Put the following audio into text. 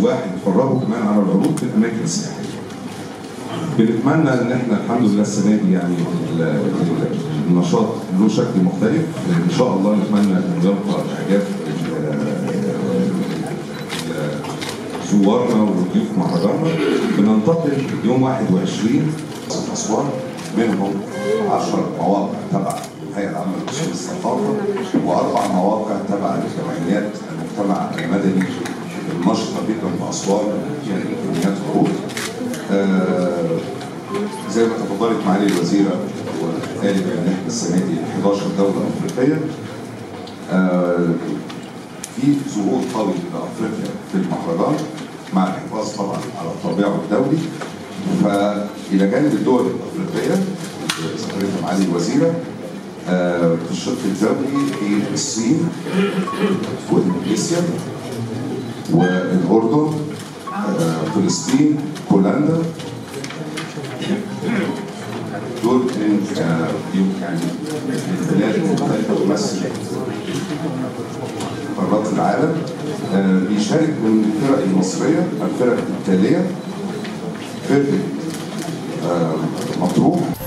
السواح يتفرجوا كمان على العروض في الاماكن السياحيه. بنتمنى ان احنا الحمد لله السنه دي يعني ال- ال- النشاط له شكل مختلف ان شاء الله نتمنى انه يلقى اعجاب ال- ال- زوارنا وضيوف مهرجاننا بننتقل يوم 21 في اسوان منهم 10 مواقع تبع الهيئه العامه لأصول الثقافه واربع مواقع تبع جمعيات المجتمع المدني النشطه جدا في اسوان فيها الامكانيات والعروض. آه، زي ما تفضلت معالي الوزيره وقالت ان احنا السنه دي 11 دوله افريقيه آه، في ظهور قوي لافريقيا في المهرجان مع الحفاظ طبعا على الطابع الدولي فالى جانب الدول الافريقيه اللي ذكرتها معالي الوزيره آه، في الشق الدولي في الصين واندونيسيا والاردن آه، فلسطين بولندا دول من آه، يعني البلاد المختلفه تمثل قارات العالم آه، بيشارك من الفرق المصريه الفرق التاليه فرقه آه، مطروح